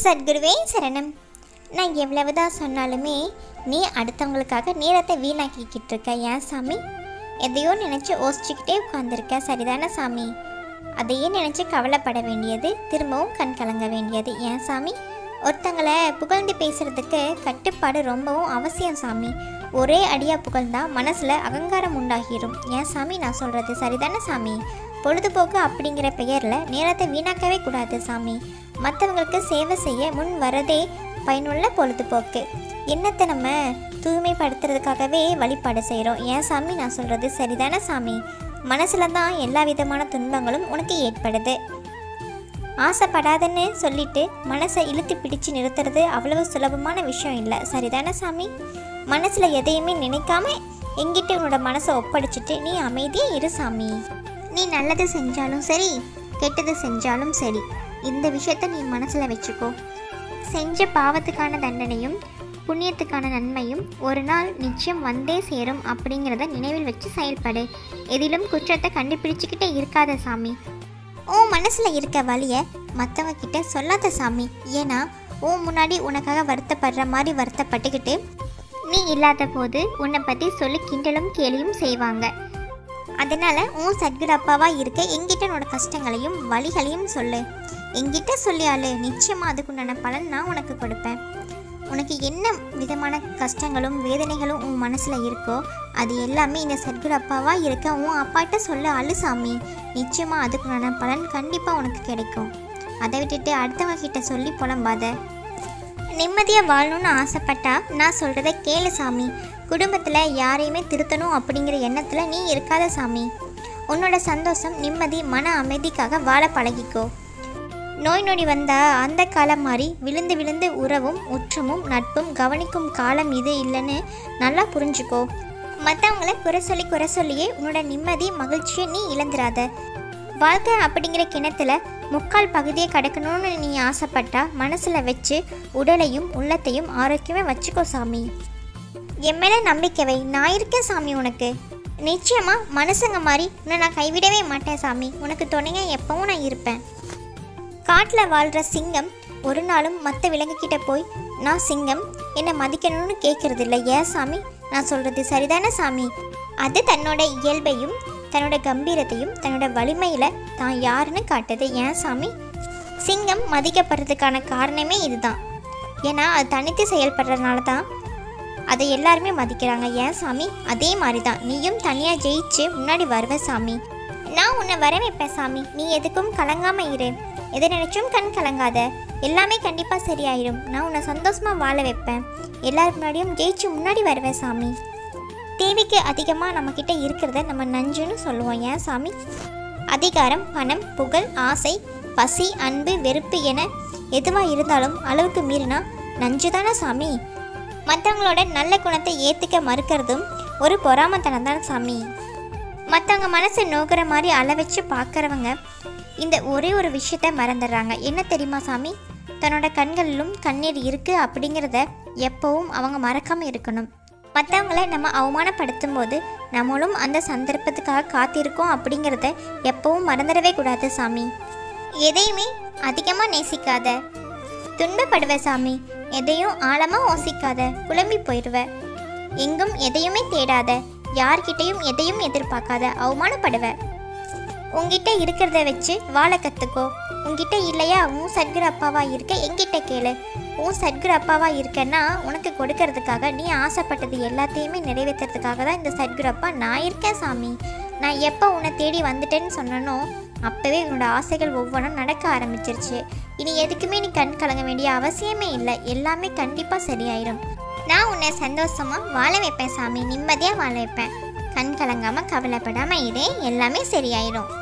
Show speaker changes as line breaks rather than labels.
சத்குருவே சரணம் நான் எவ்வளவுதான் சொன்னாலுமே நீ அடுத்தவங்களுக்காக நேரத்தை வீணாக்கிக்கிட்டு இருக்க ஏன் சாமி எதையோ நினச்சி யோசிச்சுக்கிட்டே உட்காந்துருக்க சரிதானே சாமி அதையே நினச்சி கவலைப்பட வேண்டியது திரும்பவும் கண் கலங்க வேண்டியது ஏன் சாமி ஒருத்தங்களை புகழ்ந்து பேசுறதுக்கு கட்டுப்பாடு ரொம்பவும் அவசியம் சாமி ஒரே அடியா புகழ்ந்தா மனசுல அகங்காரம் உண்டாகிரும் ஏன் சாமி நான் சொல்றது சரிதானே சாமி பொழுதுபோக்கு அப்படிங்கிற பெயர்ல நேரத்தை வீணாக்கவே கூடாது சாமி மற்றவங்களுக்கு சேவை செய்ய முன் வரதே பயனுள்ள பொழுதுபோக்கு எண்ணத்தை நம்ம தூய்மைப்படுத்துறதுக்காகவே வழிபாடு செய்கிறோம் ஏன் சாமி நான் சொல்கிறது சரிதானே சாமி மனசுல தான் எல்லா விதமான துன்பங்களும் உனக்கு ஏற்படுது ஆசைப்படாதன்னு சொல்லிட்டு மனசை இழுத்து பிடிச்சு நிறுத்துறது அவ்வளவு சுலபமான விஷயம் இல்லை சரிதானே சாமி மனசில் எதையுமே நினைக்காம எங்கிட்ட உன்னோட மனசை ஒப்படைச்சிட்டு நீ அமைதியே இரு சாமி நீ நல்லது செஞ்சாலும் சரி கெட்டது செஞ்சாலும் சரி இந்த விஷயத்த நீ மனசில் வச்சுக்கோ செஞ்ச பாவத்துக்கான தண்டனையும் புண்ணியத்துக்கான நன்மையும் ஒரு நாள் நிச்சயம் வந்தே சேரும் அப்படிங்கிறத நினைவில் வச்சு செயல்படு எதிலும் குற்றத்தை கண்டுபிடிச்சிக்கிட்டே இருக்காத சாமி உன் மனசில் இருக்க வழியை மற்றவங்க கிட்ட சொல்லாத சாமி ஏன்னா உன் முன்னாடி உனக்காக வருத்தப்படுற மாதிரி வருத்தப்பட்டுக்கிட்டு நீ இல்லாத போது உன்னை பற்றி சொல்லி கிண்டலும் கேலியும் செய்வாங்க அதனால உன் சத்குரு அப்பாவா இருக்க எங்கிட்ட உன்னோட கஷ்டங்களையும் வழிகளையும் சொல்லு எங்கிட்ட சொல்லியாலு நிச்சயமா அதுக்குண்டான பலன் நான் உனக்கு கொடுப்பேன் உனக்கு என்ன விதமான கஷ்டங்களும் வேதனைகளும் உன் மனசில் இருக்கோ அது எல்லாமே இந்த சத்குரு அப்பாவா இருக்க உன் அப்பாட்ட சொல்ல அழு சாமி நிச்சயமா அதுக்குண்டான பலன் கண்டிப்பாக உனக்கு கிடைக்கும் அதை விட்டுட்டு அடுத்தவங்க கிட்ட சொல்லி புலம்பாத நிம்மதியாக வாழணும்னு ஆசைப்பட்டா நான் சொல்கிறத கேளு சாமி குடும்பத்தில் யாரையுமே திருத்தணும் அப்படிங்கிற எண்ணத்தில் நீ இருக்காத சாமி உன்னோட சந்தோஷம் நிம்மதி மன அமைதிக்காக வாழ பழகிக்கோ நோய் நொடி வந்தா அந்த காலம் மாதிரி விழுந்து விழுந்து உறவும் உற்றமும் நட்பும் கவனிக்கும் காலம் இது இல்லைன்னு நல்லா புரிஞ்சுக்கோ மற்றவங்கள குறை சொல்லி குறை சொல்லியே உன்னோட நிம்மதி மகிழ்ச்சியை நீ இழந்துராத வாழ்க்கை அப்படிங்கிற கிணத்துல முக்கால் பகுதியை கடக்கணும்னு நீ ஆசைப்பட்டா மனசில் வச்சு உடலையும் உள்ளத்தையும் ஆரோக்கியமாக வச்சுக்கோ சாமி என் மேலே நம்பிக்கை வை நான் இருக்கேன் சாமி உனக்கு நிச்சயமா மனுஷங்க மாதிரி உன்னை நான் கைவிடவே மாட்டேன் சாமி உனக்கு துணைங்க எப்பவும் நான் இருப்பேன் காட்டில் வாழ்கிற சிங்கம் ஒரு நாளும் மற்ற விலங்குகிட்ட போய் நான் சிங்கம் என்னை மதிக்கணும்னு கேட்கறது இல்லை ஏன் சாமி நான் சொல்கிறது சரிதானே சாமி அது தன்னோட இயல்பையும் தன்னோட கம்பீரத்தையும் தன்னோட வலிமையில் தான் யாருன்னு காட்டுது ஏன் சாமி சிங்கம் மதிக்கப்படுறதுக்கான காரணமே இதுதான் ஏன்னா அது தனித்து செயல்படுறதுனால தான் அதை எல்லாருமே மதிக்கிறாங்க ஏன் சாமி அதே மாதிரி தான் நீயும் தனியாக ஜெயிச்சு முன்னாடி வருவ சாமி நான் உன்னை வர வைப்பேன் சாமி நீ எதுக்கும் கலங்காம இரு எதை நினைச்சும் கண் கலங்காத எல்லாமே கண்டிப்பாக சரியாயிடும் நான் உன்னை சந்தோஷமாக வாழ வைப்பேன் எல்லார் முன்னாடியும் ஜெயிச்சு முன்னாடி வருவேன் சாமி தேவைக்கு அதிகமாக நம்மக்கிட்ட இருக்கிறத நம்ம நஞ்சுன்னு சொல்லுவோம் ஏன் சாமி அதிகாரம் பணம் புகழ் ஆசை பசி அன்பு வெறுப்பு என எதுவாக இருந்தாலும் அளவுக்கு மீறினா நஞ்சு தானே சாமி மற்றவங்களோட நல்ல குணத்தை ஏற்றுக்க மறுக்கிறதும் ஒரு பொறாமத்தனம் தான் சாமி மற்றவங்க மனசை நோக்கிற மாதிரி அள வச்சு பார்க்குறவங்க இந்த ஒரே ஒரு விஷயத்த மறந்துடுறாங்க என்ன தெரியுமா சாமி தன்னோட கண்களிலும் கண்ணீர் இருக்குது அப்படிங்கிறத எப்போவும் அவங்க மறக்காமல் இருக்கணும் மற்றவங்கள நம்ம அவமானப்படுத்தும் போது நம்மளும் அந்த சந்தர்ப்பத்துக்காக காத்திருக்கோம் அப்படிங்கிறத எப்பவும் மறந்துடவே கூடாது சாமி எதையுமே அதிகமாக நேசிக்காத துன்பப்படுவ சாமி எதையும் ஆழமாக யோசிக்காத குழம்பி போயிடுவ எங்கும் எதையுமே தேடாத யார்கிட்டையும் எதையும் எதிர்பார்க்காத அவமானப்படுவ உங்ககிட்ட இருக்கிறத வச்சு வாழ கற்றுக்கோ உங்ககிட்ட இல்லையா உன் சத்குரு அப்பாவா இருக்க என்கிட்ட கேளு உன் சத்குரு அப்பாவா இருக்கன்னா உனக்கு கொடுக்கறதுக்காக நீ ஆசைப்பட்டது எல்லாத்தையுமே நிறைவேற்றுறதுக்காக தான் இந்த சத்குரு அப்பா நான் இருக்கேன் சாமி நான் எப்போ உன்னை தேடி வந்துட்டேன்னு சொன்னனோ அப்போவே உன்னோட ஆசைகள் ஒவ்வொன்றும் நடக்க ஆரம்பிச்சிருச்சு இனி எதுக்குமே நீ கண் கலங்க வேண்டிய அவசியமே இல்லை எல்லாமே கண்டிப்பாக சரியாயிடும் நான் உன்னை சந்தோஷமாக வாழ வைப்பேன் சாமி நிம்மதியாக வாழ வைப்பேன் கண் கலங்காமல் கவலைப்படாமல் இதே எல்லாமே சரியாயிடும்